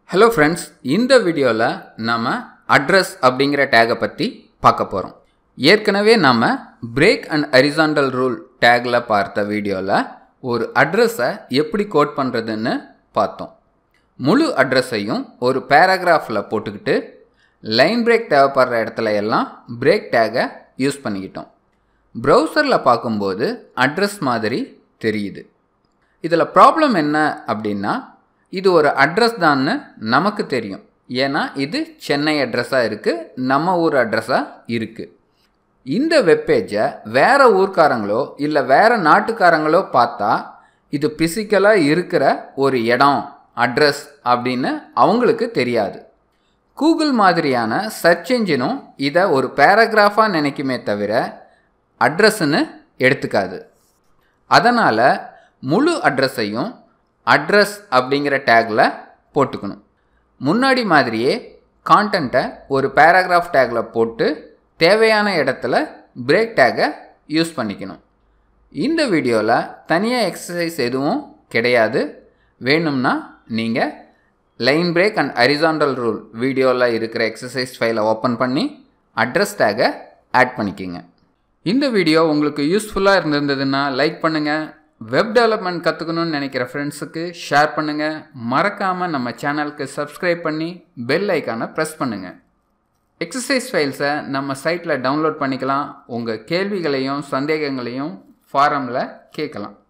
hello friends இந்த வீடியோவில் நம்ம அட்ரஸ் அப்படிங்கிற டேகை பற்றி பார்க்க போகிறோம் ஏற்கனவே நம்ம பிரேக் அண்ட் ஹரிசாண்டல் ரூல் டேகில் பார்த்த வீடியோவில் ஒரு அட்ரஸை எப்படி கோட் பண்ணுறதுன்னு பார்த்தோம் முழு அட்ரஸையும் ஒரு பேராகிராஃபில் போட்டுக்கிட்டு லைன் பிரேக் தேவைப்படுற இடத்துல எல்லாம் பிரேக் டேகை யூஸ் பண்ணிக்கிட்டோம் ப்ரௌசரில் பார்க்கும்போது அட்ரஸ் மாதிரி தெரியுது இதில் ப்ராப்ளம் என்ன அப்படின்னா இது ஒரு அட்ரஸ் தான்னு நமக்கு தெரியும் ஏன்னா இது சென்னை அட்ரஸாக இருக்குது நம்ம ஊர் அட்ரஸாக இருக்குது இந்த வெப்பேஜை வேறு ஊர்க்காரங்களோ இல்லை வேறு நாட்டுக்காரங்களோ பார்த்தா இது பிசிக்கலாக இருக்கிற ஒரு இடம் அட்ரஸ் அப்படின்னு அவங்களுக்கு தெரியாது கூகுள் மாதிரியான சர்ச் என்ஜினும் இதை ஒரு பேராகிராஃபாக நினைக்குமே தவிர அட்ரஸ்ன்னு எடுத்துக்காது அதனால் முழு அட்ரஸையும் அட்ரஸ் அப்படிங்கிற டேக்கில் போட்டுக்கணும் முன்னாடி மாதிரியே கான்டென்ட்டை ஒரு பேராகிராஃப் டேக்கில் போட்டு தேவையான இடத்துல பிரேக் டேக்கை யூஸ் பண்ணிக்கணும் இந்த வீடியோவில் தனியாக எக்ஸசைஸ் எதுவும் கிடையாது வேணும்னா நீங்கள் line break and horizontal rule வீடியோவில் இருக்கிற எக்ஸசைஸ் ஃபைலை ஓப்பன் பண்ணி அட்ரஸ் டேகை ஆட் பண்ணிக்கிங்க இந்த வீடியோ உங்களுக்கு யூஸ்ஃபுல்லாக இருந்திருந்ததுன்னா லைக் பண்ணுங்கள் வெப் டெவலப்மெண்ட் கற்றுக்கணும்னு நினைக்கிற ஃப்ரெண்ட்ஸுக்கு ஷேர் பண்ணுங்கள் மறக்காமல் நம்ம சேனலுக்கு சப்ஸ்கிரைப் பண்ணி பெல் ஐக்கானை ப்ரெஸ் பண்ணுங்கள் எக்ஸசைஸ் ஃபைல்ஸை நம்ம சைட்டில் டவுன்லோட் பண்ணிக்கலாம் உங்கள் கேள்விகளையும் சந்தேகங்களையும் ஃபாரமில் கேட்கலாம்